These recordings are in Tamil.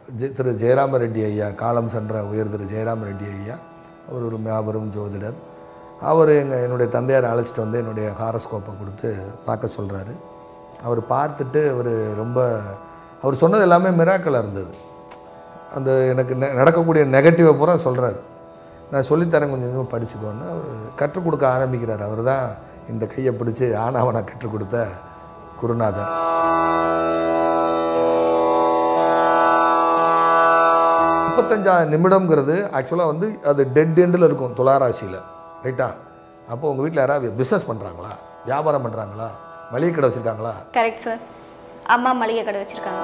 ஜெ- திரு ஜெயராம ரெட்டி ஐயா காலம் சென்ற உயர் திரு ஜெயராம ரெட்டி ஐயா அவர் ஒரு மாபெரும் ஜோதிடர் அவர் எங்கள் என்னுடைய தந்தையார் அழைச்சிட்டு வந்து என்னுடைய ஹாரஸ்கோப்பை கொடுத்து பார்க்க சொல்கிறாரு அவர் பார்த்துட்டு அவர் ரொம்ப அவர் சொன்னது எல்லாமே மிராக்கலாக இருந்தது அந்த எனக்கு நெ- நடக்கக்கூடிய நெகட்டிவை பூரா சொல்கிறாரு நான் சொல்லித்தரேன் கொஞ்சம் கொஞ்சமாக படிச்சுக்கோன்னு அவர் கற்றுக் கொடுக்க ஆரம்பிக்கிறார் அவர் தான் இந்த கையை பிடிச்சி ஆனாவனா கற்றுக் கொடுத்த குருநாதர் முப்பத்தஞ்சாவது நிமிடம்ங்கிறது ஆக்சுவலாக வந்து அது டெட் எண்டில் இருக்கும் துளாராசியில் ரைட்டா அப்போ உங்கள் வீட்டில் யாராவது பிஸ்னஸ் பண்ணுறாங்களா வியாபாரம் பண்ணுறாங்களா மளிகை கடை வச்சுருக்காங்களா கரெக்ட் சார் அம்மா மளிகை கடை வச்சுருக்காங்க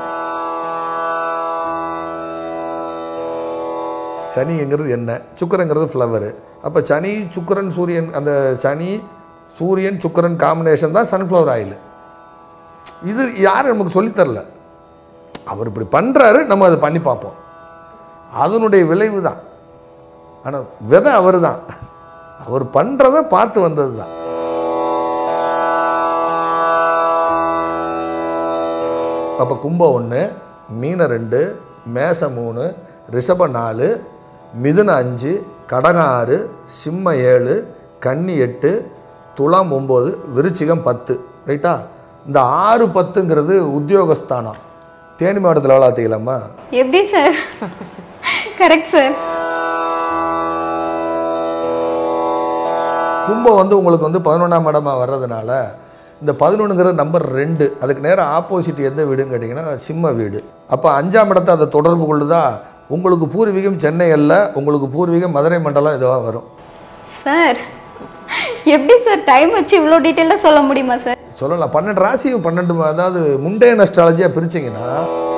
சனிங்கிறது என்ன சுக்கரங்கிறது ஃப்ளவரு அப்போ சனி சுக்கிரன் சூரியன் அந்த சனி சூரியன் சுக்கிரன் காம்பினேஷன் தான் சன்ஃப்ளவர் ஆயில் இது யாரும் நமக்கு சொல்லித் தரல அவர் இப்படி பண்ணுறாரு நம்ம அதை பண்ணி பார்ப்போம் அதனுடைய விளைவு தான் ஆனால் விதை அவர் தான் அவர் பண்ணுறத பார்த்து வந்தது தான் அப்போ கும்பம் ஒன்று மீன ரெண்டு மேசம் மூணு ரிஷப நாலு மிதுன அஞ்சு கடகம் ஆறு சிம்ம ஏழு கன்னி எட்டு துலாம் ஒம்பது விருச்சிகம் பத்து ரைட்டா இந்த ஆறு பத்துங்கிறது உத்தியோகஸ்தானம் தேனி மாவட்டத்தில் எவ்வளோ ஆத்திக்கலாமா எப்படி சார் கரெக்ட் சார் கும்பம் வந்து உங்களுக்கு வந்து பதினொன்றாம் இடமா வர்றதுனால இந்த பதினொன்றுங்கிறது நம்பர் ரெண்டு அதுக்கு நேரம் ஆப்போசிட் எந்த வீடுன்னு கேட்டிங்கன்னா சிம்ம வீடு அப்போ அஞ்சாம் இடத்தை அதை தொடர்பு கொள்ளுதா உங்களுக்கு பூர்வீகம் சென்னை அல்ல உங்களுக்கு பூர்வீகம் மதுரை மண்டலம் இதுவாக வரும் சார் எப்படி சார் டைம் வச்சு இவ்வளோ டீட்டெயிலாக சொல்ல முடியுமா சார் சொல்லலாம் பன்னெண்டு ராசி பன்னெண்டு அதாவது முண்டே அஸ்ட்ராலஜியாக பிரிச்சிங்கன்னா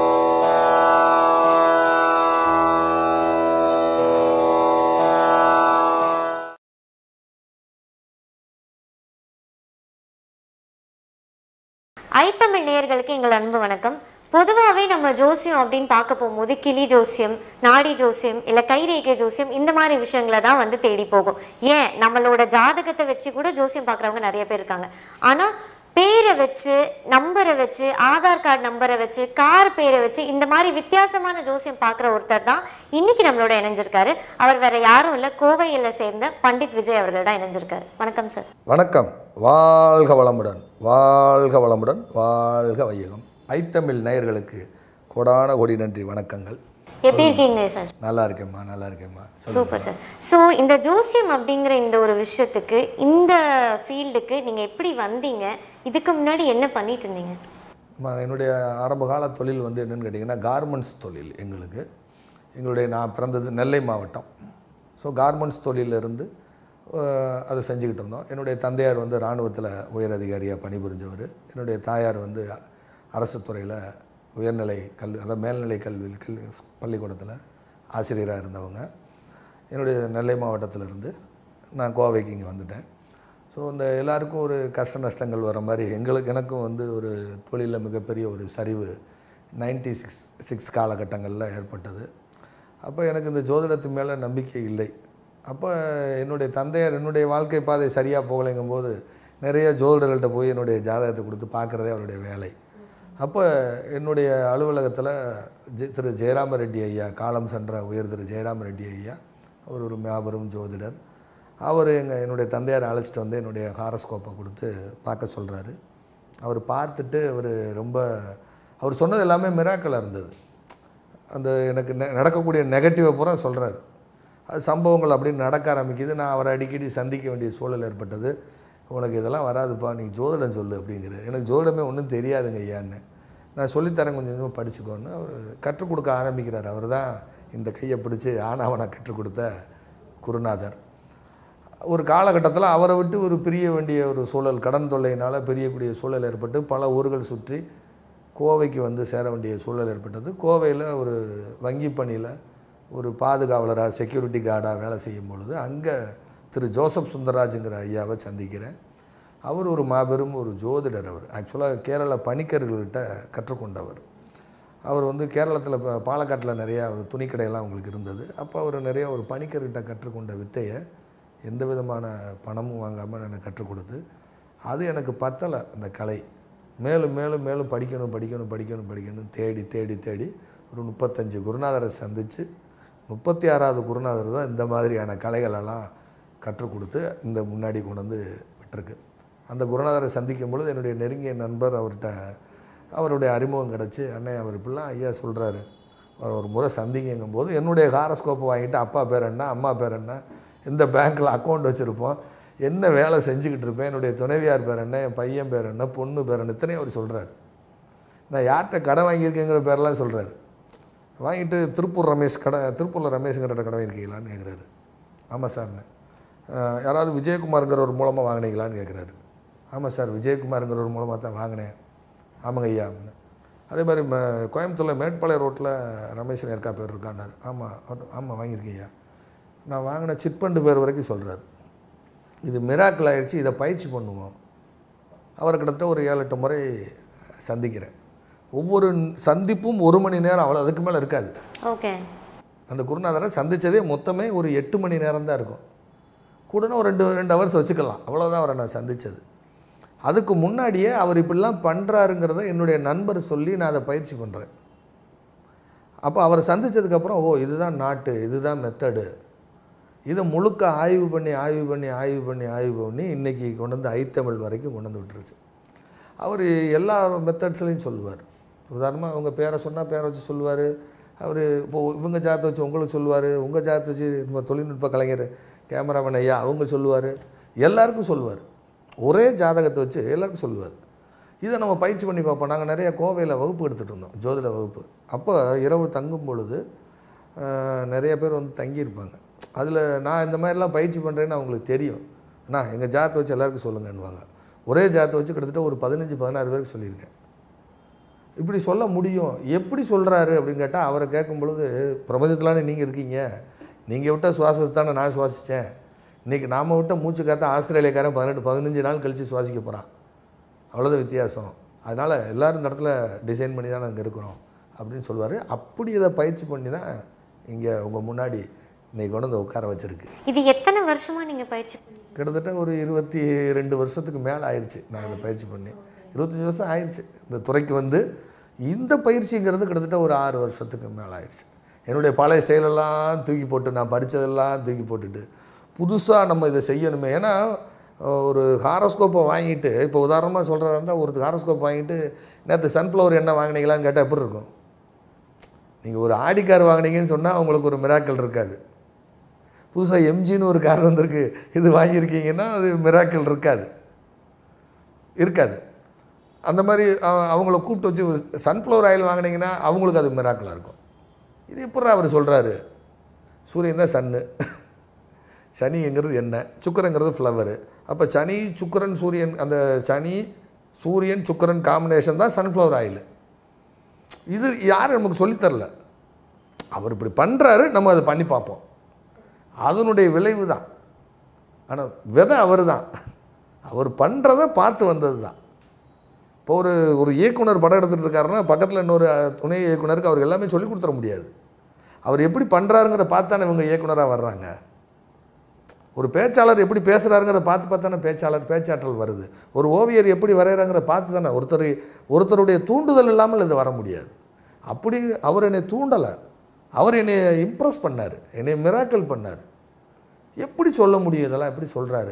ஐத்தமிழ் நேயர்களுக்கு எங்கள் அன்பு வணக்கம் பொதுவாகவே நம்ம ஜோசியம் அப்படின்னு பார்க்க போகும்போது கிளி ஜோசியம் நாடி ஜோசியம் இல்லை கைரேகை ஜோசியம் இந்த மாதிரி விஷயங்களை தான் வந்து தேடி போகும் ஏன் நம்மளோட ஜாதகத்தை வச்சு கூட ஜோசியம் பார்க்குறவங்க நிறைய பேர் இருக்காங்க ஆனால் பேரை வச்சு நம்பரை வச்சு ஆதார் கார்டு நம்பரை வச்சு கார் பேரை வச்சு இந்த மாதிரி வித்தியாசமான ஜோசியம் பார்க்குற ஒருத்தர் தான் இன்னைக்கு நம்மளோட இணைஞ்சிருக்காரு அவர் வேற யாரும் இல்லை கோவையில் சேர்ந்த பண்டித் விஜய் அவர்கள் தான் இணைஞ்சிருக்காரு வணக்கம் சார் வணக்கம் வாழ்க வளமுடன் வாழ்க வளமுடன் வாழ்க வையகம் ஐத்தமிழ் நேயர்களுக்கு கோடான கோடி நன்றி வணக்கங்கள் எப்படி இருக்கீங்க சார் நல்லா இருக்கேம்மா நல்லா இருக்கேம்மா சொல்லு சூப்பர் சார் ஸோ இந்த ஜோசியம் அப்படிங்கிற இந்த ஒரு விஷயத்துக்கு இந்த ஃபீல்டுக்கு நீங்கள் எப்படி வந்தீங்க இதுக்கு முன்னாடி என்ன பண்ணிட்டு இருந்தீங்க அம்மா, என்னுடைய ஆரம்ப கால தொழில் வந்து என்னென்னு கேட்டிங்கன்னா கார்மெண்ட்ஸ் தொழில் எங்களுக்கு எங்களுடைய நான் பிறந்தது நெல்லை மாவட்டம் ஸோ கார்மெண்ட்ஸ் தொழிலிருந்து அஹ், அதை செஞ்சுக்கிட்டு இருந்தோம் என்னுடைய தந்தையார் வந்து இராணுவத்தில் உயர் அதிகாரியாக பணிபுரிஞ்சவர் என்னுடைய தாயார் வந்து அரசு துறையில் உயர்நிலை கல்வி அதாவது மேல்நிலை கல்வி கல்வி பள்ளிக்கூடத்தில் ஆசிரியராக இருந்தவங்க என்னுடைய நெல்லை மாவட்டத்திலிருந்து நான் கோவைக்கு இங்கே வந்துட்டேன் ஸோ இந்த எல்லாருக்கும் ஒரு கஷ்ட நஷ்டங்கள் வர மாதிரி எங்களுக்கு எனக்கும் வந்து ஒரு தொழிலில் மிகப்பெரிய ஒரு சரிவு நைன்டி சிக்ஸ் சிக்ஸ் காலகட்டங்களில் ஏற்பட்டது அப்போ எனக்கு இந்த ஜோதிடத்து மேலே நம்பிக்கை இல்லை அப்போ என்னுடைய தந்தையார் என்னுடைய வாழ்க்கை பாதை சரியாக போகலைங்கும் போது நிறைய ஜோதிடர்கள்ட்ட போய் என்னுடைய ஜாதகத்தை கொடுத்து பார்க்குறதே அவருடைய வேலை அப்போ என்னுடைய அலுவலகத்தில் ஜெ திரு ஜெயராம ரெட்டி ஐயா காலம் சென்ற உயர் திரு ஜெயராம ரெட்டி ஐயா அவர் ஒரு மாபெரும் ஜோதிடர் அவர் எங்கள் என்னுடைய தந்தையார் அழைச்சிட்டு வந்து என்னுடைய ஹாரஸ்கோப்பை கொடுத்து பார்க்க சொல்கிறாரு அவர் பார்த்துட்டு அவர் ரொம்ப அவர் சொன்னது எல்லாமே மிராக்கலாக இருந்தது அந்த எனக்கு நெ- நடக்கக்கூடிய நெகட்டிவை பூரா சொல்கிறாரு அது சம்பவங்கள் அப்படின்னு நடக்க ஆரம்பிக்குது நான் அவரை அடிக்கடி சந்திக்க வேண்டிய சூழல் ஏற்பட்டது உனக்கு இதெல்லாம் வராதுப்பா நீ ஜோதிடம் சொல்லு அப்படிங்கிறார் எனக்கு ஜோதிடமே ஒன்றும் தெரியாதுங்க ஐயான்னு நான் சொல்லித்தரேன் கொஞ்சம் கொஞ்சமாக படிச்சுக்கோன்னு அவர் கற்றுக் கொடுக்க ஆரம்பிக்கிறார் அவர் தான் இந்த கையை பிடிச்சி ஆனாவனா கற்றுக் கொடுத்த குருநாதர் ஒரு காலகட்டத்தில் அவரை விட்டு ஒரு பிரிய வேண்டிய ஒரு சூழல் கடன் தொல்லையினால் பிரியக்கூடிய சூழல் ஏற்பட்டு பல ஊர்கள் சுற்றி கோவைக்கு வந்து சேர வேண்டிய சூழல் ஏற்பட்டது கோவையில் ஒரு வங்கி பணியில் ஒரு பாதுகாவலராக செக்யூரிட்டி கார்டாக வேலை செய்யும் பொழுது அங்கே திரு ஜோசப் சுந்தரராஜுங்கிற ஐயாவை சந்திக்கிறேன் அவர் ஒரு மாபெரும் ஒரு ஜோதிடர் அவர் ஆக்சுவலாக கேரள பணிக்கர்கள்கிட்ட கற்றுக்கொண்டவர் அவர் வந்து கேரளத்தில் இப்போ பாலக்காட்டில் நிறையா ஒரு துணிக்கடையெல்லாம் அவங்களுக்கு இருந்தது அப்போ அவர் நிறைய ஒரு பணிக்கர்கிட்ட கற்றுக்கொண்ட வித்தையை எந்த விதமான பணமும் வாங்காமல் எனக்கு கற்றுக் கொடுத்து அது எனக்கு பத்தலை அந்த கலை மேலும் மேலும் மேலும் படிக்கணும் படிக்கணும் படிக்கணும் படிக்கணும் தேடி தேடி தேடி ஒரு முப்பத்தஞ்சு குருநாதரை சந்தித்து முப்பத்தி ஆறாவது குருநாதர் தான் இந்த மாதிரியான கலைகளெல்லாம் கற்றுக் கொடுத்து இந்த முன்னாடி கொண்டு வந்து விட்டுருக்கு அந்த குருநாதரை சந்திக்கும் பொழுது என்னுடைய நெருங்கிய நண்பர் அவர்கிட்ட அவருடைய அறிமுகம் கிடச்சி அண்ணே அவர் இப்படிலாம் ஐயா சொல்கிறாரு அவர் ஒரு முறை சந்திக்குங்கும் போது என்னுடைய ஹாரஸ்கோப்பை வாங்கிட்டு அப்பா பேர் என்ன அம்மா பேர் என்ன இந்த பேங்க்கில் அக்கௌண்ட் வச்சுருப்போம் என்ன வேலை செஞ்சுக்கிட்டு இருப்பேன் என்னுடைய துணைவியார் பேர் என்ன என் பையன் பேர் என்ன பொண்ணு பேர் என்ன இத்தனையும் அவர் சொல்கிறார் நான் யார்கிட்ட கடை வாங்கியிருக்கேங்கிற பேரெல்லாம் சொல்கிறாரு வாங்கிட்டு திருப்பூர் ரமேஷ் கடை திருப்பூரில் ரமேஷ்ங்கிற கடை வாங்கியிருக்கீங்களான்னு கேட்குறாரு ஆமாம் சார்ண்ணே அஹ் யாராவது விஜயகுமாருங்கிற ஒரு மூலமாக வாங்கினீங்களான்னு கேட்குறாரு ஆமாம் சார் விஜயகுமாருங்கிற ஒரு மூலமாக தான் வாங்கினேன் ஆமாங்க ஐயா அப்படின்னு அதே மாதிரி ம கோயம்புத்தூரில் மேட்பாளைய ரோட்டில் ரமேஷன் இருக்கா பேர் இருக்கான்னாரு ஆமாம் அவர்- ஆமாம் வாங்கியிருக்கேன் ஐயா நான் வாங்கின சிட்பண்டு பேர் வரைக்கும் சொல்கிறாரு இது மிராக்கிள் ஆயிடுச்சு இதை பயிற்சி பண்ணுவோம் அவரை கிட்டத்தட்ட ஒரு ஏழு எட்டு முறை சந்திக்கிறேன் ஒவ்வொரு சந்திப்பும் ஒரு மணி நேரம் அவ்வளோ அதுக்கு மேலே இருக்காது ஓகே அந்த குருநாதரை சந்தித்ததே மொத்தமே ஒரு எட்டு மணி நேரம் தான் இருக்கும் கூடனா ஒரு ரெண்டு ரெண்டு ஹவர்ஸ் வச்சுக்கலாம் அவ்வளோதான் அவரை நான் சந்தித்தது அதுக்கு முன்னாடியே அவர் இப்படிலாம் பண்ணுறாருங்கிறத என்னுடைய நண்பர் சொல்லி நான் அதை பயிற்சி பண்ணுறேன் அப்போ அவரை சந்தித்ததுக்கப்புறம் ஓ இதுதான் நாட்டு இதுதான் மெத்தடு இதை முழுக்க ஆய்வு பண்ணி ஆய்வு பண்ணி ஆய்வு பண்ணி ஆய்வு பண்ணி இன்றைக்கி கொண்டு வந்து ஐத்தமிழ் வரைக்கும் கொண்டு வந்து விட்டுருச்சு அவர் எல்லா மெத்தட்ஸ்லையும் சொல்லுவார் உதாரணமாக அவங்க பேரை சொன்னால் பேரை வச்சு சொல்லுவார் அவர் இப்போ இவங்க ஜாத்தை வச்சு உங்களுக்கு சொல்லுவார் உங்கள் ஜாத்தை வச்சு நம்ம தொழில்நுட்ப கலைஞர் கேமராமேன் ஐயா அவங்க சொல்லுவார் எல்லாருக்கும் சொல்லுவார் ஒரே ஜாதகத்தை வச்சு எல்லாருக்கும் சொல்லுவார் இதை நம்ம பயிற்சி பண்ணி பார்ப்போம் நாங்கள் நிறைய கோவையில் வகுப்பு எடுத்துகிட்டு இருந்தோம் ஜோதிட வகுப்பு அப்போ இரவு தங்கும் பொழுது ஆஹ், நிறைய பேர் வந்து தங்கியிருப்பாங்க அதில் நான் இந்த மாதிரிலாம் பயிற்சி பண்ணுறேன்னு அவங்களுக்கு தெரியும் அண்ணா எங்கள் ஜாத்தை வச்சு எல்லாருக்கும் சொல்லுங்கன்னுவாங்க ஒரே ஜாத்தை வச்சு கிட்டத்தட்ட ஒரு பதினஞ்சு பதினாறு பேருக்கு சொல்லியிருக்கேன் இப்படி சொல்ல முடியும் எப்படி சொல்கிறாரு அப்படின்னு கேட்டால் அவரை கேட்கும் பொழுது பிரபஞ்சத்திலான நீங்கள் இருக்கீங்க நீங்கள் விட்ட சுவாசத்தை தானே நான் சுவாசித்தேன் இன்றைக்கி நாம் விட்ட மூச்சு காத்த ஆஸ்திரேலியாக்காரன் பதினெட்டு பதினஞ்சு நாள் கழித்து சுவாசிக்க போகிறான் அவ்வளோதான் வித்தியாசம் அதனால் எல்லோரும் இந்த இடத்துல டிசைன் பண்ணி தான் நாங்கள் இருக்கிறோம் அப்படின்னு சொல்லுவார் அப்படி இதை பயிற்சி பண்ணி தான் இங்கே உங்கள் முன்னாடி இன்னைக்கு கொண்டு வந்து உட்கார வச்சுருக்கு இது எத்தனை வருஷமா நீங்க பயிற்சி பண்ணீங்க கிட்டத்தட்ட ஒரு இருபத்தி ரெண்டு வருஷத்துக்கு மேலே ஆயிடுச்சு நான் இதை பயிற்சி பண்ணி இருபத்தஞ்சி வருஷம் ஆயிடுச்சு இந்த துறைக்கு வந்து இந்த பயிற்சிங்கிறது கிட்டத்தட்ட ஒரு ஆறு வருஷத்துக்கு மேலே ஆயிடுச்சு என்னுடைய பழைய ஸ்டைலெல்லாம் தூக்கி போட்டு நான் படித்ததெல்லாம் தூக்கி போட்டுட்டு புதுசாக நம்ம இதை செய்யணுமே ஏன்னா அஹ், ஒரு ஹாரோஸ்கோப்பை வாங்கிட்டு இப்போ உதாரணமாக சொல்கிறதா இருந்தால் ஒரு ஹாரோஸ்கோப் வாங்கிட்டு நேற்று சன்ஃப்ளவர் எண்ணெய் வாங்கினீங்களான்னு கேட்டால் எப்படி இருக்கும் நீங்கள் ஒரு ஆடி கார் வாங்கினீங்கன்னு சொன்னால் உங்களுக்கு ஒரு மிராக்கள் இருக்காது புதுசாக எம்ஜின்னு ஒரு கார் வந்திருக்கு இது வாங்கியிருக்கீங்கன்னா அது மிராக்கள் இருக்காது இருக்காது அந்த மாதிரி அ- அவங்கள கூப்பிட்டு வச்சு சன்ஃப்ளவர் ஆயில் வாங்கினீங்கன்னா அவங்களுக்கு அது மிராக்கலாக இருக்கும் இது எப்படி அவர் சொல்கிறாரு சூரியன் தான் சன்னு சனிங்கிறது என்ன சுக்கரங்கிறது ஃப்ளவரு அப்போ சனி சுக்கரன் சூரியன் அந்த சனி சூரியன் சுக்கரன் காம்பினேஷன் தான் சன்ஃப்ளவர் ஆயில் இது யாரும் நமக்கு சொல்லித்தரல அவர் இப்படி பண்ணுறாரு நம்ம அதை பண்ணி பார்ப்போம் அதனுடைய விளைவு தான் ஆனால் விதை அவர் தான் அவர் பண்ணுறத பார்த்து வந்தது தான் இப்போ ஒரு ஒரு இயக்குனர் படம் எடுத்துகிட்டு இருக்காருன்னா பக்கத்தில் இன்னொரு அஹ், துணை இயக்குனருக்கு அவர் எல்லாமே சொல்லி கொடுத்துட முடியாது அவர் எப்படி பண்ணுறாருங்கிறத பார்த்து தானே இவங்க இயக்குனராக வர்றாங்க ஒரு பேச்சாளர் எப்படி பேசுகிறாருங்கிறத பார்த்து பார்த்து தானே பேச்சாளர் பேச்சாற்றல் வருது ஒரு ஓவியர் எப்படி வரைகிறாங்கிறத பார்த்து தானே ஒருத்தர் ஒருத்தருடைய தூண்டுதல் இல்லாமல் இது வர முடியாது அப்படி அவர் என்னை தூண்டலை அவர் என்னை இம்ப்ரெஸ் பண்ணார் என்னை மிராக்கல் பண்ணார் எப்படி சொல்ல முடியும் இதெல்லாம் எப்படி சொல்கிறாரு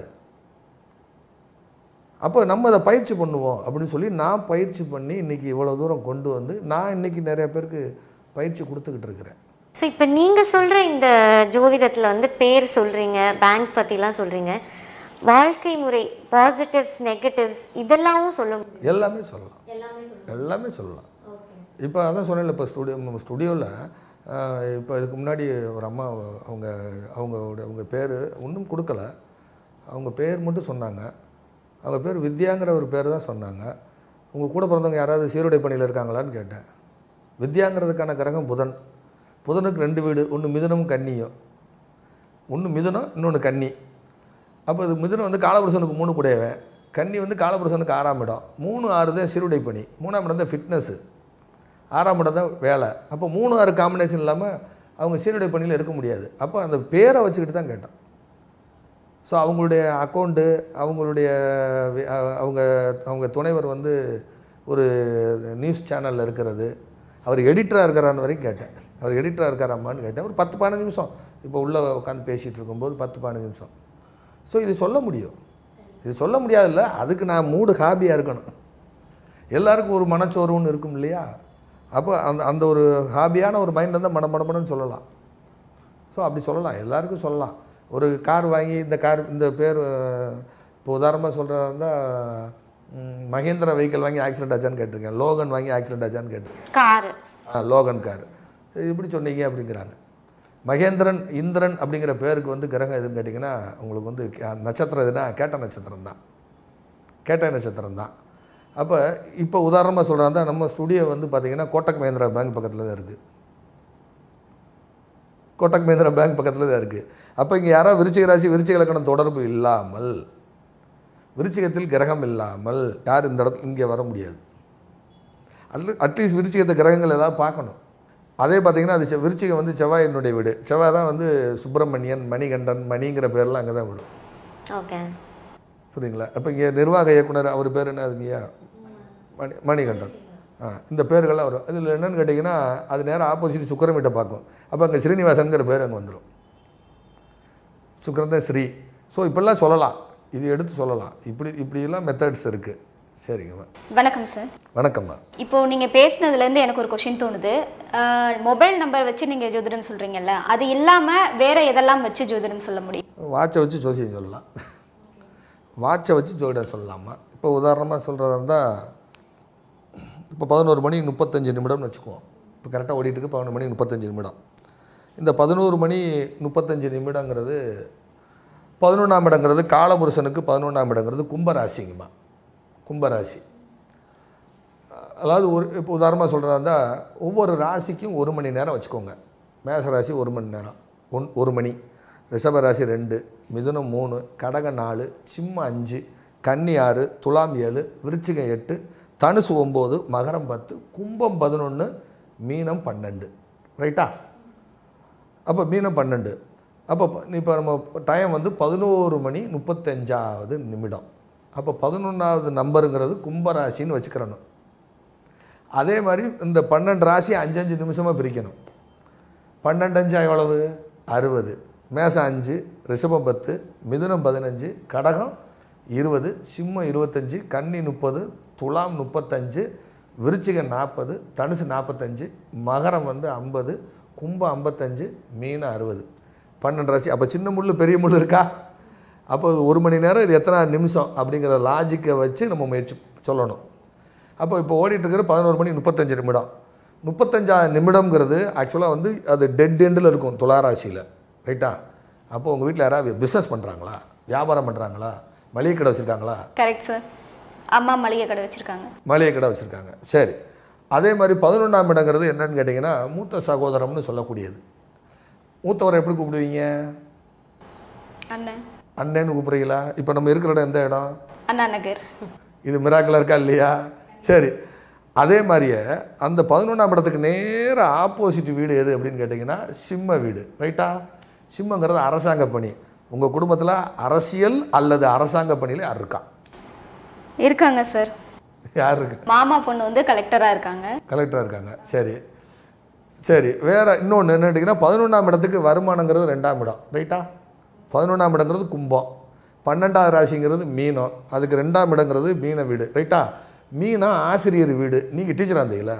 அப்போ நம்ம அதை பயிற்சி பண்ணுவோம் அப்படின்னு சொல்லி நான் பயிற்சி பண்ணி இன்றைக்கி இவ்வளோ தூரம் கொண்டு வந்து நான் இன்றைக்கி நிறைய பேருக்கு பயிற்சி கொடுத்துக்கிட்டு இருக்கிறேன் ஸோ இப்போ நீங்க சொல்ற இந்த ஜோதிடத்துல வந்து பேர் சொல்றீங்க பேங்க் பத்திலாம் சொல்றீங்க வாழ்க்கை முறை பாசிட்டிவ்ஸ் நெகட்டிவ்ஸ் இதெல்லாமும் சொல்ல முடியும் எல்லாமே சொல்லலாம் எல்லாமே சொல்லலாம் இப்போ அதான் சொன்னேன்ல இப்போ ஸ்டுடியோ நம்ம ஸ்டுடியோவில் இப்போ இதுக்கு முன்னாடி ஒரு அம்மா அவங்க அவங்களோட அவங்க பேர் ஒன்றும் கொடுக்கல அவங்க பேர் மட்டும் சொன்னாங்க அவங்க பேர் வித்யாங்கிற ஒரு பேர் தான் சொன்னாங்க உங்கள் கூட பிறந்தவங்க யாராவது சீருடை பணியில் இருக்காங்களான்னு கேட்டேன் வித்யாங்கிறதுக்கான கிரகம் புதன் புதனுக்கு ரெண்டு வீடு ஒன்று மிதுனமும் கன்னியும் ஒன்று மிதுனம் இன்னொன்று கன்னி அப்போ இது மிதுனம் வந்து காலபுருஷனுக்கு மூணு கூடையவன் கன்னி வந்து காலபுருஷனுக்கு ஆறாம் இடம் மூணு ஆறு தான் சீருடை பணி மூணாம் இடம் தான் ஃபிட்னஸ்ஸு ஆறாம் இடம் தான் வேலை அப்போ மூணு ஆறு காம்பினேஷன் இல்லாமல் அவங்க சீருடை பணியில் இருக்க முடியாது அப்போ அந்த பேரை வச்சுக்கிட்டு தான் கேட்டோம் ஸோ அவங்களுடைய அக்கௌண்ட்டு அவங்களுடைய வி- அ- அவங்க அவங்க துணைவர் வந்து ஒரு நியூஸ் சேனலில் இருக்கிறது அவர் எடிட்டராக இருக்கிறான்னு வரைக்கும் கேட்டேன் அவர் எடிட்டராக இருக்காராம்மான்னு கேட்டேன் ஒரு பத்து பதினஞ்சு நிமிஷம் இப்போ உள்ளே உட்காந்து பேசிகிட்டு இருக்கும்போது பத்து பதினஞ்சு நிமிஷம் ஸோ இது சொல்ல முடியும் இது சொல்ல முடியாதுல்ல அதுக்கு நான் மூடு ஹாபியாக இருக்கணும் எல்லாருக்கும் ஒரு மனச்சோர்வுன்னு இருக்கும் இல்லையா அப்போ அந்த அந்த ஒரு ஹாபியான ஒரு மைண்டில் இருந்தால் மட மடமடன்னு சொல்லலாம் ஸோ அப்படி சொல்லலாம் எல்லாருக்கும் சொல்லலாம் ஒரு கார் வாங்கி இந்த கார் இந்த பேர் இப்போ உதாரணமாக சொல்கிறதா இருந்தால் மகேந்திரா வெஹிக்கிள் வாங்கி ஆக்சிடென்ட் ஆச்சான்னு கேட்டிருக்கேன் லோகன் வாங்கி ஆக்சிடென்ட் ஆச்சான்னு கேட்டிருக்கேன் காரு ஆ லோகன் கார் இது எப்படி சொன்னீங்க அப்படிங்கிறாங்க மகேந்திரன் இந்திரன் அப்படிங்கிற பேருக்கு வந்து கிரகம் எதுன்னு கேட்டிங்கன்னா உங்களுக்கு வந்து கே- நட்சத்திரம் எதுனா கேட்ட நட்சத்திரம் தான் கேட்ட நட்சத்திரம் தான் அப்போ இப்போ உதாரணமாக சொல்கிறாங்க நம்ம ஸ்டுடியோ வந்து பார்த்திங்கன்னா கோட்டக் மஹேந்திரா பேங்க் பக்கத்தில் தான் இருக்குது கோட்டக் மஹேந்திரா பேங்க் பக்கத்தில் தான் இருக்குது அப்போ இங்கே யாராவது விருச்சிக ராசி விருச்சிக இலக்கணம் தொடர்பு இல்லாமல் விருச்சிகத்தில் கிரகம் இல்லாமல் யார் இந்த இடத்துல இங்கே வர முடியாது அல்ல அட்லீஸ்ட் விருச்சிகத்தை கிரகங்கள் ஏதாவது பார்க்கணும் அதே பார்த்தீங்கன்னா அது செ- விருச்சிகம் வந்து செவ்வாயினுடைய வீடு செவ்வாய் தான் வந்து சுப்பிரமணியன் மணிகண்டன் மணிங்கிற பேர்லாம் அங்கே தான் வரும் ஓகே புரியுதுங்களா அப்போ இங்கே நிர்வாக இயக்குனர் அவர் பேர் என்ன அதுங்கய்யா மணி மணிகண்டன் ஆ இந்த பேர்கள்லாம் வரும் அதில் என்னன்னு கேட்டிங்கன்னா அது நேரம் ஆப்போசிட் சுக்கரம் வீட்டை பார்க்கும் அப்போ அங்கே ஸ்ரீனிவாசன்கிற பேர் அங்கே வந்துடும் சுக்கரன் தான் ஸ்ரீ ஸோ இப்படிலாம் சொல்லலாம் இது எடுத்து சொல்லலாம் இப்படி இப்படியெல்லாம் மெத்தட்ஸ் இருக்குது சரிங்கம்மா வணக்கம் சார் வணக்கம்மா இப்போ நீங்க பேசுனதுலேருந்து எனக்கு ஒரு கொஷின் தோணுது மொபைல் நம்பர் வச்சு நீங்க ஜோதிடம் சொல்றீங்கல்ல அது இல்லாம வேற எதெல்லாம் வச்சு ஜோதிடம் சொல்ல முடியும் வாட்சை வச்சு ஜோசியம் சொல்லலாம் வாட்சை வச்சு ஜோதிடம் சொல்லலாமா இப்போ உதாரணமாக சொல்கிறதா இருந்தால் இப்போ பதினோரு மணி முப்பத்தஞ்சு நிமிடம்னு வச்சுக்குவோம் இப்போ கரெக்டாக ஓடிட்டு இருக்கு பதினொரு மணி முப்பத்தஞ்சு நிமிடம் இந்த பதினோரு மணி முப்பத்தஞ்சு நிமிடங்கிறது பதினொன்றாம் இடங்கிறது காலபுருஷனுக்கு பதினொன்றாம் இடங்கிறது கும்பராசிங்கம்மா கும்பராசி அதாவது ஒரு இப்போ உதாரணமாக சொல்கிறதா இருந்தால் ஒவ்வொரு ராசிக்கும் ஒரு மணி நேரம் வச்சுக்கோங்க மேச ராசி ஒரு மணி நேரம் ஒன் ஒரு மணி ரிஷப ராசி ரெண்டு மிதுனம் மூணு கடகம் நாலு சிம்ம அஞ்சு கன்னி ஆறு துலாம் ஏழு விருச்சிகம் எட்டு தனுசு ஒம்பது மகரம் பத்து கும்பம் பதினொன்று மீனம் பன்னெண்டு ரைட்டா அப்போ மீனம் பன்னெண்டு அப்போ இப்போ நம்ம டைம் வந்து பதினோரு மணி முப்பத்தஞ்சாவது நிமிடம் அப்போ பதினொன்றாவது நம்பருங்கிறது கும்பராசின்னு வச்சுக்கிறணும் அதே மாதிரி இந்த பன்னெண்டு ராசி அஞ்சஞ்சு நிமிஷமாக பிரிக்கணும் பன்னெண்டு அஞ்சு எவ்வளவு அறுபது மேசம் அஞ்சு ரிஷபம் பத்து மிதுனம் பதினஞ்சு கடகம் இருபது சிம்மம் இருபத்தஞ்சு கன்னி முப்பது துலாம் முப்பத்தஞ்சு விருச்சிகம் நாற்பது தனுசு நாற்பத்தஞ்சு மகரம் வந்து ஐம்பது கும்பம் ஐம்பத்தஞ்சு மீன் அறுபது பன்னெண்டு ராசி அப்போ சின்ன முள் பெரிய முள் இருக்கா அப்போ இது ஒரு மணி நேரம் இது எத்தனை நிமிஷம் அப்படிங்கிற லாஜிக்கை வச்சு நம்ம முயற்சி சொல்லணும் அப்போ இப்போ ஓடிட்டு இருக்கிற பதினோரு மணி முப்பத்தஞ்சு நிமிடம் முப்பத்தஞ்சா நிமிடம்ங்கிறது ஆக்சுவலாக வந்து அது டெட் எண்டில் இருக்கும் துளாராசியில் ரைட்டா அப்போ உங்கள் வீட்டில் யாராவது பிஸ்னஸ் பண்ணுறாங்களா வியாபாரம் பண்ணுறாங்களா மளிகை கடை வச்சுருக்காங்களா கரெக்ட் சார் அம்மா மளிகை கடை வச்சிருக்காங்க மளிகை கடை வச்சுருக்காங்க சரி அதே மாதிரி பதினொன்றாம் இடங்கிறது என்னன்னு கேட்டிங்கன்னா மூத்த சகோதரம்னு சொல்லக்கூடியது மூத்தவரை எப்படி கூப்பிடுவீங்க அண்ணன் அண்ணன்னு கூப்பிட்றீங்களா இப்போ நம்ம இருக்கிற இடம் எந்த இடம் அண்ணா நகர் இது மிராக்கில் இருக்கா இல்லையா சரி அதே மாதிரியே அந்த பதினொன்றாம் இடத்துக்கு நேர ஆப்போசிட் வீடு எது அப்படின்னு கேட்டிங்கன்னா சிம்ம வீடு ரைட்டா சிம்மங்கிறது அரசாங்க பணி உங்கள் குடும்பத்தில் அரசியல் அல்லது அரசாங்க பணியில் யார் இருக்கா இருக்காங்க சார் யார் இருக்கு மாமா பொண்ணு வந்து கலெக்டரா இருக்காங்க கலெக்டராக இருக்காங்க சரி சரி வேறு இன்னொன்று என்ன கேட்டிங்கன்னா பதினொன்றாம் இடத்துக்கு வருமானங்கிறது ரெண்டாம் இடம் ரைட்டா பதினொன்றாம் இடங்கிறது கும்பம் பன்னெண்டாவது ராசிங்கிறது மீனம் அதுக்கு ரெண்டாம் இடங்கிறது மீன வீடு ரைட்டா மீனம் ஆசிரியர் வீடு நீங்கள் டீச்சராக இருந்தீங்களா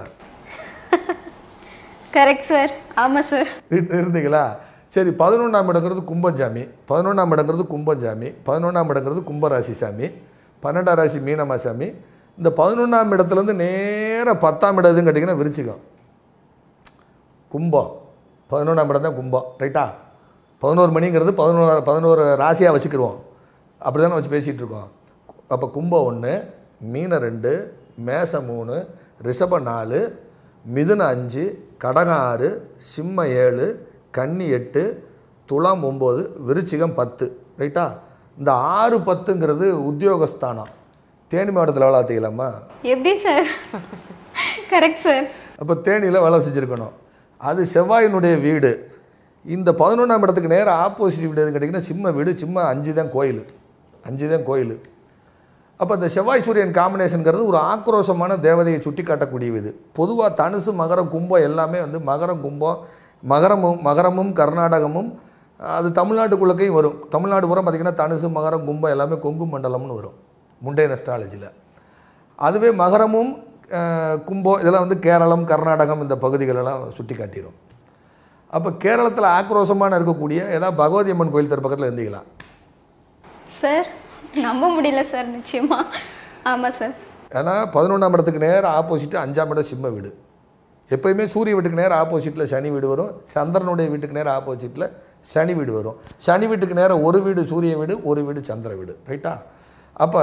கரெக்ட் சார் ஆமா சார் வீட்டில் இருந்தீங்களா சரி பதினொன்றாம் இடங்கிறது கும்பஞ்சாமி பதினொன்றாம் இடங்கிறது கும்பஞ்சாமி பதினொன்றாம் இடங்கிறது கும்பராசி சாமி பன்னெண்டாம் ராசி மீனமா சாமி இந்த பதினொன்றாம் இடத்துலேருந்து நேராக பத்தாம் இடம் எதுன்னு கேட்டிங்கன்னா விருச்சிகம் கும்பம் பதினொன்றாம் இடம் தான் கும்பம் ரைட்டா பதினோரு மணிங்கிறது பதினோரு பதினோரு ராசியாக வச்சுக்கிடுவோம் அப்படி தானே வச்சு பேசிகிட்டு இருக்கோம் அப்போ கும்பம் ஒன்று மீன ரெண்டு மேசம் மூணு ரிஷபம் நாலு மிதுன அஞ்சு கடகம் ஆறு சிம்ம ஏழு கன்னி எட்டு துலாம் ஒம்பது விருச்சிகம் பத்து ரைட்டா இந்த ஆறு பத்துங்கிறது உத்தியோகஸ்தானம் தேனி மாவட்டத்தில் வேலை பார்த்தீங்களாம்மா எப்படி சார் கரெக்ட் சார் அப்போ தேனியில் வேலை செஞ்சுருக்கணும் அது செவ்வாயினுடைய வீடு இந்த பதினொன்றாம் இடத்துக்கு நேராக ஆப்போசிட் வீடு எதுன்னு கேட்டிங்கன்னா சிம்ம வீடு சிம்ம அஞ்சு தான் கோயில் அஞ்சு தான் கோயில் அப்போ இந்த செவ்வாய் சூரியன் காம்பினேஷனுங்கிறது ஒரு ஆக்ரோஷமான தேவதையை சுட்டி காட்டக்கூடிய இது பொதுவாக தனுசு மகரம் கும்பம் எல்லாமே வந்து மகரம் கும்பம் மகரமும் மகரமும் கர்நாடகமும் அது தமிழ்நாட்டுக்குள்ளக்கையும் வரும் தமிழ்நாடு பூரா பார்த்திங்கன்னா தனுசு மகரம் கும்பம் எல்லாமே கொங்கு மண்டலம்னு வரும் முண்டைய நெஸ்ட்ராலஜியில் அதுவே மகரமும் அஹ், கும்பம் இதெல்லாம் வந்து கேரளம் கர்நாடகம் இந்த பகுதிகளெல்லாம் சுட்டி காட்டிடும் அப்போ கேரளத்தில் ஆக்ரோஷமான இருக்கக்கூடிய ஏதாவது பகவதி அம்மன் கோயில் தெரு பக்கத்தில் இருந்தீங்களா சார் நம்ப முடியல சார் நிச்சயமா ஆமாம் சார் ஏன்னா பதினொன்றாம் இடத்துக்கு நேரம் ஆப்போசிட்டு அஞ்சாம் இடம் சிம்ம வீடு எப்பயுமே சூரிய வீட்டுக்கு நேரம் ஆப்போசிட்டில் சனி வீடு வரும் சந்திரனுடைய வீட்டுக்கு நேரம் ஆப்போசிட்டில் சனி வீடு வரும் சனி வீட்டுக்கு நேரம் ஒரு வீடு சூரிய வீடு ஒரு வீடு சந்திர வீடு ரைட்டா அப்போ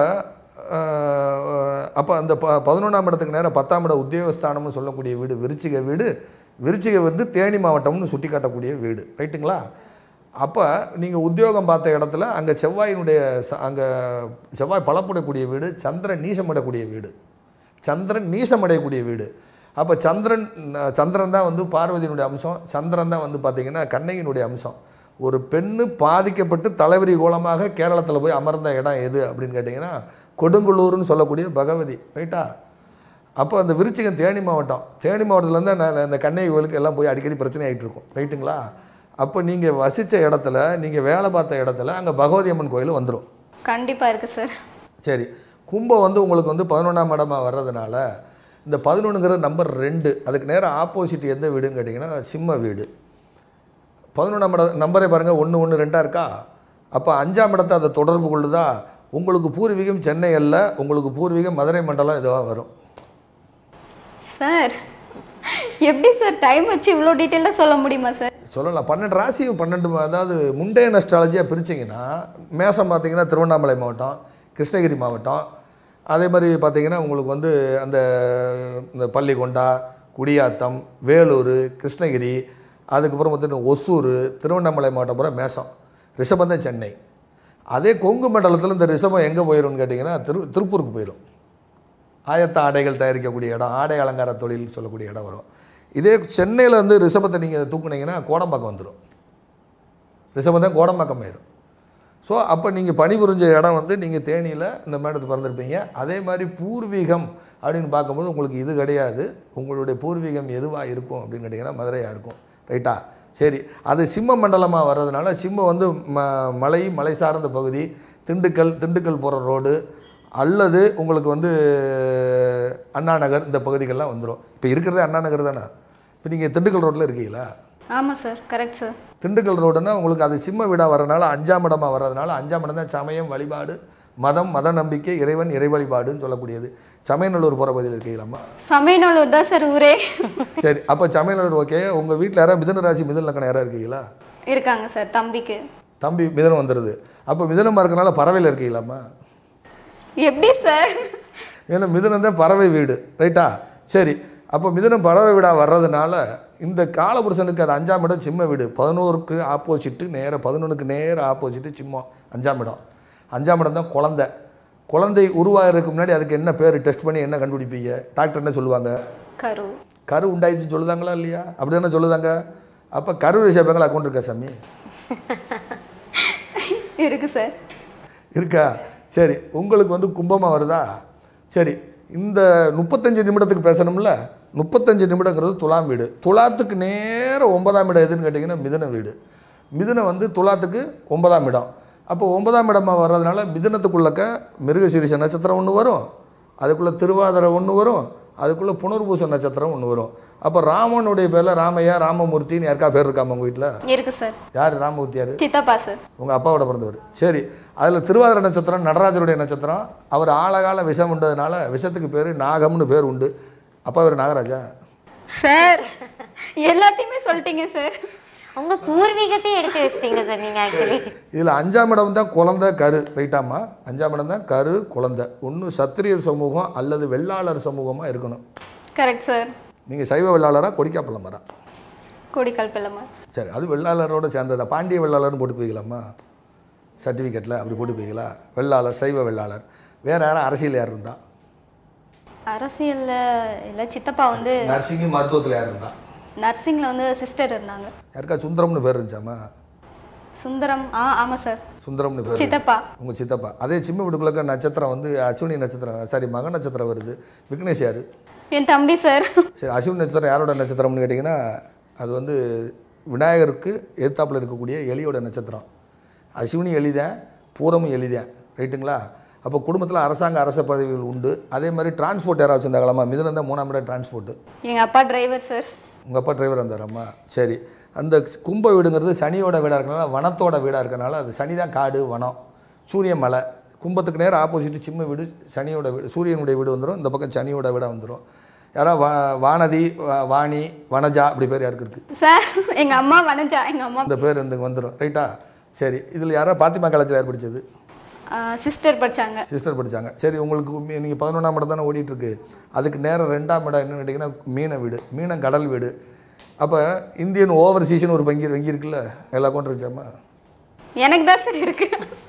அப்போ அந்த ப பதினொன்றாம் இடத்துக்கு நேரம் பத்தாம் இடம் உத்தியோகஸ்தானம்னு சொல்லக்கூடிய வீடு விருச்சிக வீடு விருச்சிக வந்து தேனி மாவட்டம்னு சுட்டி காட்டக்கூடிய வீடு ரைட்டுங்களா அப்போ நீங்கள் உத்தியோகம் பார்த்த இடத்துல அங்கே செவ்வாயினுடைய ச- அங்கே செவ்வாய் பலப்படக்கூடிய வீடு சந்திரன் நீசமடக்கூடிய வீடு சந்திரன் நீசமடையக்கூடிய வீடு அப்போ சந்திரன் ந- சந்திரன் தான் வந்து பார்வதியினுடைய அம்சம் சந்திரன் தான் வந்து பார்த்திங்கன்னா கண்ணகியினுடைய அம்சம் ஒரு பெண்ணு பாதிக்கப்பட்டு தலைவரி கோலமாக கேரளத்தில் போய் அமர்ந்த இடம் எது அப்படின்னு கேட்டிங்கன்னா கொடுங்குளூர்னு சொல்லக்கூடிய பகவதி ரைட்டா அப்போ அந்த விருச்சிகம் தேனி மாவட்டம் தேனி மாவட்டத்துலேருந்து நான் இந்த கண்ணகி கோயிலுக்கு எல்லாம் போய் அடிக்கடி பிரச்சனை ஆகிட்டு இருக்கும் ரைட்டுங்களா அப்போ நீங்கள் வசித்த இடத்துல நீங்கள் வேலை பார்த்த இடத்துல அங்கே பகவதி அம்மன் கோயில் வந்துடும் கண்டிப்பாக இருக்குது சார் சரி கும்பம் வந்து உங்களுக்கு வந்து பதினொன்றாம் இடமா வர்றதுனால இந்த பதினொன்றுங்கிற நம்பர் ரெண்டு அதுக்கு நேரம் ஆப்போசிட் எந்த வீடுன்னு கேட்டிங்கன்னா சிம்ம வீடு பதினொன்றாம் இட நம்பரே பாருங்கள் ஒன்று ஒன்று ரெண்டாக இருக்கா அப்போ அஞ்சாம் இடத்தை அதை தொடர்பு கொள்ளுதா உங்களுக்கு பூர்வீகம் சென்னை அல்ல உங்களுக்கு பூர்வீகம் மதுரை மண்டலம் இதுவாக வரும் சார் எப்படி சார் டைம் வச்சு இவ்வளோ டீட்டெயிலாக சொல்ல முடியுமா சார் சொல்லலாம் பன்னெண்டு ராசி பன்னெண்டு ம- அதாவது முண்டைய நஸ்ட்ராலஜியாக பிரிச்சிங்கன்னா மேசம் பார்த்தீங்கன்னா திருவண்ணாமலை மாவட்டம் கிருஷ்ணகிரி மாவட்டம் அதே மாதிரி பார்த்தீங்கன்னா உங்களுக்கு வந்து அந்த இந்த பள்ளிகொண்டா குடியாத்தம் வேலூர் கிருஷ்ணகிரி அதுக்கப்புறம் வந்து ஒசூர் திருவண்ணாமலை மாவட்டம் பூரா மேசம் ரிஷபம் தான் சென்னை அதே கொங்கு மண்டலத்தில் இந்த ரிஷபம் எங்கே போயிடும்னு கேட்டிங்கன்னா திரு திருப்பூருக்கு போயிடும் ஆயத்த ஆடைகள் தயாரிக்கக்கூடிய இடம் ஆடை அலங்கார தொழில் சொல்லக்கூடிய இடம் வரும் இதே சென்னையில் வந்து ரிஷபத்தை நீங்கள் தூக்குனீங்கன்னா கோடம்பாக்கம் வந்துடும் ரிஷபம் தான் கோடம்பாக்கம் ஆயிரும் ஸோ அப்போ நீங்கள் பணிபுரிஞ்ச இடம் வந்து நீங்கள் தேனியில் இந்த மேடத்தை பிறந்திருப்பீங்க அதே மாதிரி பூர்வீகம் அப்படின்னு பார்க்கும்போது உங்களுக்கு இது கிடையாது உங்களுடைய பூர்வீகம் எதுவாக இருக்கும் அப்படின்னு கேட்டிங்கன்னா மதுரையாக இருக்கும் ரைட்டா சரி அது சிம்ம மண்டலமாக வர்றதுனால சிம்மம் வந்து ம மலை மலை சார்ந்த பகுதி திண்டுக்கல் திண்டுக்கல் போகிற ரோடு அல்லது உங்களுக்கு வந்து அண்ணா நகர் இந்த பகுதிகள்லாம் வந்துடும் இப்போ இருக்கிறதே அண்ணா நகர் தானே இப்போ நீங்கள் திண்டுக்கல் ரோட்டில் இருக்கீங்களா ஆமாம் சார் கரெக்ட் சார் திண்டுக்கல் ரோடுன்னா உங்களுக்கு அது சிம்ம வீடாக வரனால அஞ்சாம் இடமா வர்றதுனால அஞ்சாம் இடம் தான் சமயம் வழிபாடு மதம் மத நம்பிக்கை இறைவன் இறை வழிபாடுன்னு சொல்லக்கூடியது சமயநல்லூர் போகிற பகுதியில் இருக்கீங்களாம்மா சமயநல்லூர் தான் சார் ஊரே சரி அப்போ சமயநல்லூர் ஓகே உங்கள் வீட்டில் யாராவது மிதுன ராசி மிதுன லக்கணம் யாராவது இருக்கீங்களா இருக்காங்க சார் தம்பிக்கு தம்பி மிதனம் வந்துடுது அப்போ மிதனமாக இருக்கனால பறவையில் இருக்கீங்களாம்மா எப்படி சார் ஏன்னா மிதுனம் தான் பறவை வீடு ரைட்டா சரி அப்போ மிதுனம் பறவை வீடாக வர்றதுனால இந்த காலபுருஷனுக்கு அது அஞ்சாம் இடம் சிம்ம வீடு பதினோருக்கு ஆப்போசிட்டு நேராக பதினொன்றுக்கு நேர ஆப்போசிட்டு சிம்மம் அஞ்சாம் இடம் அஞ்சாம் இடம் தான் குழந்தை குழந்தை உருவாகிறதுக்கு முன்னாடி அதுக்கு என்ன பேர் டெஸ்ட் பண்ணி என்ன கண்டுபிடிப்பீங்க டாக்டர் என்ன சொல்லுவாங்க கரு கரு உண்டாயிடுச்சுன்னு சொல்லுதாங்களா இல்லையா அப்படி தானே சொல்லுதாங்க அப்போ கரு விஷயப்பங்கள் அக்கௌண்ட் இருக்கா சாமி இருக்கு சார் இருக்கா சரி உங்களுக்கு வந்து கும்பமாக வருதா சரி இந்த முப்பத்தஞ்சு நிமிடத்துக்கு பேசணும்ல முப்பத்தஞ்சு நிமிடங்கிறது துலாம் வீடு துலாத்துக்கு நேரம் ஒன்பதாம் இடம் எதுன்னு கேட்டிங்கன்னா மிதுன வீடு மிதுனம் வந்து துலாத்துக்கு ஒன்பதாம் இடம் அப்போ ஒன்பதாம் இடமா வர்றதுனால மிதுனத்துக்குள்ளக்க மிருகசீரிஷ நட்சத்திரம் ஒன்று வரும் அதுக்குள்ளே திருவாதிரை ஒன்று வரும் அதுக்குள்ளே புனர்பூச நட்சத்திரம் ஒன்று வரும் அப்போ ராமனுடைய பேரில் ராமையா ராமமூர்த்தின்னு யாருக்கா பேர் இருக்காம உங்கள் வீட்டில் இருக்கு சார் யார் ராமமூர்த்தி யார் சித்தப்பா சார் உங்கள் அப்பாவோட பிறந்தவர் சரி அதில் திருவாதிரை நட்சத்திரம் நடராஜருடைய நட்சத்திரம் அவர் ஆழகால விஷம் உண்டதுனால விஷத்துக்கு பேர் நாகம்னு பேர் உண்டு அப்பா பேர் நாகராஜா சார் எல்லாத்தையுமே சொல்லிட்டீங்க சார் உங்க பூர்வீகத்தையும் எடுத்து வச்சிட்டீங்க சார் நீங்க ஆக்சுவலி இதில் அஞ்சாம் இடம் தான் குழந்தை கரு ரைட்டாம்மா அஞ்சாம் இடம் தான் கரு குழந்தை ஒன்று சத்திரியர் சமூகம் அல்லது வெள்ளாளர் சமூகமாக இருக்கணும் கரெக்ட் சார் நீங்கள் சைவ வெள்ளாளரா கொடிக்காப்பள்ளம் மரம் கோடிக்கால் பிள்ளை சரி அது வெள்ளாளரோட சேர்ந்ததா பாண்டிய வெள்ளாளர்னு போட்டு போய்க்கலாமா சர்டிஃபிகேட்டில் அப்படி போட்டு போய்க்கலாம் வெள்ளாளர் சைவ வெள்ளாளர் வேறு யாரும் அரசியல் யார் இருந்தா அரசியல்ல இல்லை சித்தப்பா வந்து நர்சிங்கு மருத்துவத்தில் யார் இருந்தா நர்சிங்கில் வந்து சிஸ்டர் இருந்தாங்க யாருக்கா சுந்தரம்னு பேர் இருந்துச்சாமா சுந்தரம் ஆ ஆமாம் சார் சுந்தரம்னு பேர் சித்தப்பா உங்கள் சித்தப்பா அதே சிம்ம வீட்டுக்குள்ளக்க நட்சத்திரம் வந்து அஸ்வினி நட்சத்திரம் சாரி மக நட்சத்திரம் வருது விக்னேஷ் யார் என் தம்பி சார் சரி அஸ்வினி நட்சத்திரம் யாரோட நட்சத்திரம்னு கேட்டிங்கன்னா அது வந்து விநாயகருக்கு எதிர்த்தாப்புல இருக்கக்கூடிய எலியோட நட்சத்திரம் அஸ்வினி எலிதான் பூரமும் எலிதான் ரைட்டுங்களா அப்போ குடும்பத்தில் அரசாங்க அரச பதவிகள் உண்டு அதே மாதிரி டிரான்ஸ்போர்ட் யாராவது வச்சுருந்தாங்களாமா மிதுனம் தான் மூணாம் இடம் டிரான்ஸ்போர்ட்டு எங்க அப்பா டிரைவர் சார் உங்கள் அப்பா டிரைவர் இருந்தாரம்மா சரி அந்த கும்ப வீடுங்கிறது சனியோட வீடாக இருக்கனால வனத்தோட வீடாக இருக்கனால அது சனி தான் காடு வனம் சூரியன் மலை கும்பத்துக்கு நேரம் ஆப்போசிட் சிம்ம வீடு சனியோட வீடு சூரியனுடைய வீடு வந்துடும் இந்த பக்கம் சனியோட வீடாக வந்துடும் யாராவது வா வானதி வா- வாணி வனஜா அப்படி பேர் யாருக்கு இருக்குது சார் எங்க அம்மா வனஜா எங்க அம்மா அந்த பேர் இந்த வந்துடும் ரைட்டா சரி இதில் யாரோ பாத்திமா காலேஜில் யார் படித்தது சிஸ்டர் படிச்சாங்க சிஸ்டர் படித்தாங்க சரி உங்களுக்கு நீங்கள் பதினொன்றாம் இடம் தானே ஓடிட்டுருக்கு அதுக்கு நேரம் ரெண்டாம் இடம் என்னன்னு கேட்டிங்கன்னா மீன வீடு மீனம் கடல் வீடு அப்போ இந்தியன் ஓவர்சீஸ்னு ஒரு வங்கி வங்கி இருக்குல்ல எல்லா அக்கௌண்ட் இருந்துச்சாம்மா எனக்கு தான் சார் இருக்கு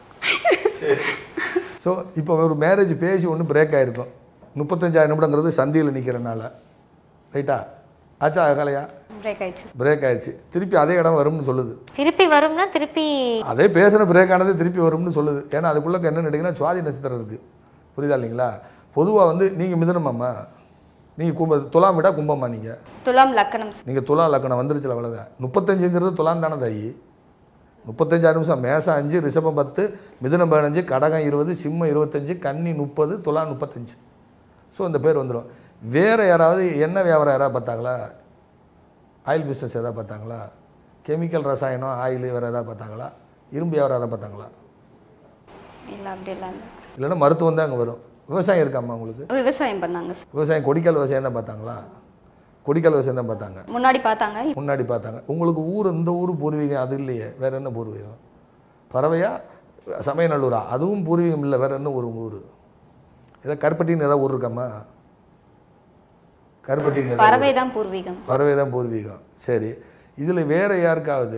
ஸோ இப்போ ஒரு மேரேஜ் பேசி ஒன்று பிரேக் ஆகிருக்கும் முப்பத்தஞ்சாயிரம் நிமிடங்கிறது சந்தியில் நிற்கிறனால ரைட்டா ஆச்சா கலையா பிரேக் ஆயிடுச்சு பிரேக் ஆயிடுச்சு திருப்பி அதே இடம் வரும்னு சொல்லுது திருப்பி வரும்னா திருப்பி அதே பேசின பிரேக் ஆனது திருப்பி வரும்னு சொல்லுது ஏன்னா அதுக்குள்ளே என்னன்னு கேட்டிங்கன்னா சுவாதி நட்சத்திரம் இருக்குது புரியுதா இல்லைங்களா பொதுவாக வந்து நீங்கள் மிதனமாம்மா நீங்கள் கும்ப துலாம் விடா கும்பம்மா நீங்கள் துலாம் லக்கணம் சார் நீங்கள் துலாம் லக்கணம் வந்துருச்சுல அவ்வளோதான் முப்பத்தஞ்சுங்கிறது துலாம் தானே தாயி முப்பத்தஞ்சாறு நிமிஷம் மேசம் அஞ்சு ரிஷபம் பத்து மிதுனம் பதினஞ்சு கடகம் இருபது சிம்மம் இருபத்தஞ்சு கன்னி முப்பது துலாம் முப்பத்தஞ்சு ஸோ இந்த பேர் வந்துடும் வேறு யாராவது என்ன வியாபாரம் யாராவது பார்த்தாங்களா ஆயில் பிஸ்னஸ் எதாவது பார்த்தாங்களா கெமிக்கல் ரசாயனம் ஆயில் வேறு எதாவது பார்த்தாங்களா இரும்பு வியாபாரம் எதாவது பார்த்தாங்களா இல்லை அப்படி எல்லாம் இல்லை இல்லைன்னா மருத்துவம் தான் அங்கே வரும் விவசாயம் இருக்காம்மா உங்களுக்கு விவசாயம் பண்ணாங்க சார் விவசாயம் கொடிக்கால் விவசாயம் தான் பார்த்தாங்களா கொடிக்கால் விவசாயம் தான் பார்த்தாங்க முன்னாடி பார்த்தாங்க இப்ப முன்னாடி பார்த்தாங்க உங்களுக்கு ஊர் இந்த ஊர் பூர்வீகம் அது இல்லையே வேற என்ன பூர்வீகம் பறவையா சமயநல்லூரா அதுவும் பூர்வீகம் இல்லை வேற என்ன ஒரு ஊர் ஏதோ கருப்பட்டின்னு ஏதாவது ஊர் இருக்காம்மா கருப்பட்டின்னு ஏதாவது பறவை தான் பூர்வீகம் பறவை தான் பூர்வீகம் சரி இதில் வேறு யாருக்காவது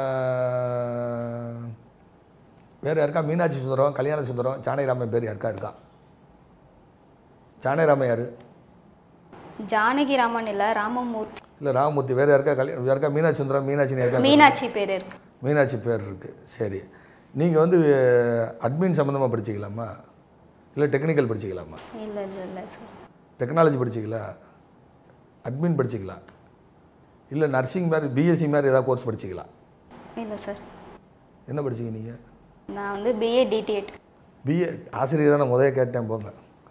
ஆஹ், வேறு யாருக்கா மீனாட்சி சுந்தரம் கல்யாண சுந்தரம் சாணைராமன் பேர் யாருக்கா இருக்கா சாணைராமன் யார் ஜானகி ராமன் இல்லை ராமமூர்த்தி இல்லை ராமமூர்த்தி வேறு யாருக்கா கல்யாணம் யாருக்கா மீனாட்சி சுந்தரம் மீனாட்சின்னு யாருக்கா மீனாட்சி பேர் இருக்கு மீனாட்சி பேர் இருக்குது சரி நீங்கள் வந்து அட்மின் சம்மந்தமாக படிச்சிக்கலாமா இல்லை டெக்னிக்கல் படிச்சிக்கலாமா இல்லை இல்லை இல்லை சார் டெக்னாலஜி படிச்சிக்கலாம் அட்மின் படிச்சிக்கலாம் இல்லை நர்சிங் மாதிரி பிஎஸ்சி மாதிரி ஏதாவது கோர்ஸ் படிச்சிக்கலாம் இல்லை சார் என்ன படிச்சீங்க நீங்கள் நான் வந்து பிஏ டிடிஎட் பிஏ ஆசிரியர் தானே முதல் கேட்டேன் போங்க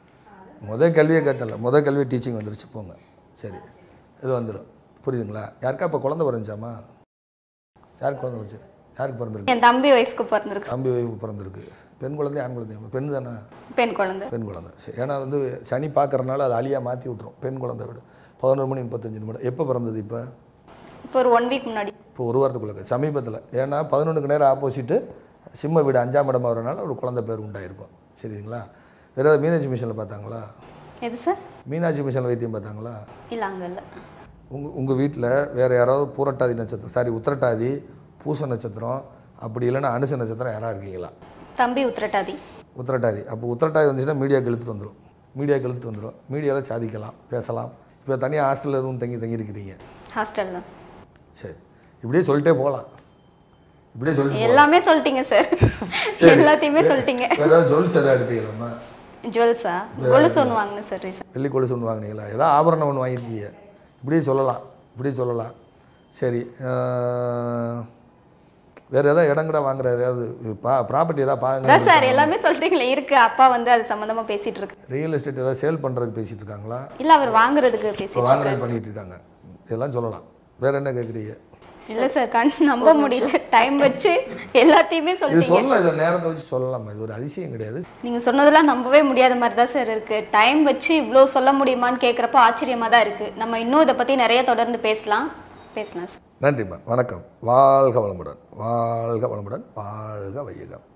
முதல் கல்வியே கேட்டல முதல் கல்வி டீச்சிங் வந்துருச்சு போங்க சரி இது வந்துடும் புரியுதுங்களா யாருக்கா இப்போ குழந்தை பிறந்துச்சாமா யாருக்கு குழந்தை வந்துச்சு யாருக்கு பிறந்திருக்கு என் தம்பி ஒய்ஃப்க்கு பிறந்திருக்கு தம்பி வைப்பு பிறந்திருக்கு பெண் குழந்தை ஆண் குழந்தை பெண் தானே பெண் குழந்தை பெண் குழந்தை சரி ஏன்னா வந்து சனி பார்க்கறனால அது அழியாக மாற்றி விட்ரும் பெண் குழந்தை விட பதினொரு மணி முப்பத்தஞ்சு நிமிடம் எப்போ பிறந்தது இப்போ இப்போ ஒரு ஒன் வீக் முன்னாடி இப்போ ஒரு வாரத்துக்குள்ள சமீபத்தில் ஏன்னா பதினொன்றுக்கு நேரம் ஆப்போசிட்டு சிம்ம வீடு அஞ்சாம் இடம் வரனால ஒரு குழந்தை பேர் உண்டாயிருக்கும் சரிங்களா வேறு ஏதாவது மீனாட்சி மிஷனில் பார்த்தாங்களா எது சார் மீனாட்சி மிஷன் வைத்தியம் பார்த்தாங்களா இல்லை அங்கே இல்லை உங்கள் உங்கள் வீட்டில் வேறு யாராவது பூரட்டாதி நட்சத்திரம் சாரி உத்திரட்டாதி பூச நட்சத்திரம் அப்படி இல்லைன்னா அனுச நட்சத்திரம் யாராக இருக்கீங்களா தம்பி உத்திரட்டாதி உத்திரட்டாதி அப்போ உத்திரட்டாதி வந்துச்சுன்னா மீடியாவுக்கு இழுத்துட்டு வந்துடும் மீடியாவுக்கு இழுத்துட்டு வந்துடும் மீடியாவில் சாதிக்கலாம் பேசலாம் இப்போ தனியாக ஹாஸ்டலில் எதுவும் தங்கி தங்கியிருக்கிறீங்க ஹாஸ்டல்ல சரி இப்படியே சொல்லிட்டே போகலாம் இப்படியே சொல்லிட்டு எல்லாமே சொல்லிட்டீங்க சார் எல்லாத்தையுமே சொல்லிட்டீங்க வேறு ஏதாவது ஜுவல்ஸ் எதாவது எடுத்துக்கலாமா ஜுவல்ஸா கொலுசு ஒன்று வாங்கினேன் சார் ரீசன் வெள்ளி கொலுசு ஒன்று வாங்கினீங்களா ஏதாவது ஆபரணம் ஒன்று வாங்கியிருக்கீங்க இப்படியே சொல்லலாம் இப்படியே சொல்லலாம் சரி ஆஹ், வேறு ஏதாவது இடங்கட வாங்குற ஏதாவது பா ப்ராப்பர்ட்டி ஏதாவது அதான் பாருங்க சார் எல்லாமே சொல்லிட்டீங்களே இருக்கு அப்பா வந்து அது சம்மந்தமாக பேசிட்டு இருக்கு ரியல் எஸ்டேட் ஏதாவது சேல் பண்ணுறதுக்கு பேசிகிட்டு இருக்காங்களா இல்லை அவர் வாங்குறதுக்கு இப்போ பேசிட்டு வாங்குறது பண்ணிகிட்டு இருக்காங்க இதெல்லாம் சொல்லலாம் வேறு என்ன கேட்குறீங்க இல்லை சார் கண் நம்ப முடியல டைம் வச்சு எல்லாத்தையுமே இது சொல்லிட்டீங்க சொல்லலாம் இதை நேரத்தை வச்சு சொல்லலாமா இது ஒரு அதிசயம் கிடையாது நீங்க சொன்னதெல்லாம் நம்பவே முடியாத மாதிரி தான் சார் இருக்கு டைம் வச்சு இவ்வளோ சொல்ல முடியுமான்னு கேட்குறப்போ ஆச்சரியமா தான் இருக்கு நம்ம இன்னும் இதை பத்தி நிறைய தொடர்ந்து பேசலாம் பேசலாம் சார் நன்றிம்மா வணக்கம் வாழ்க வளமுடன் வாழ்க வளமுடன் வாழ்க வையகம்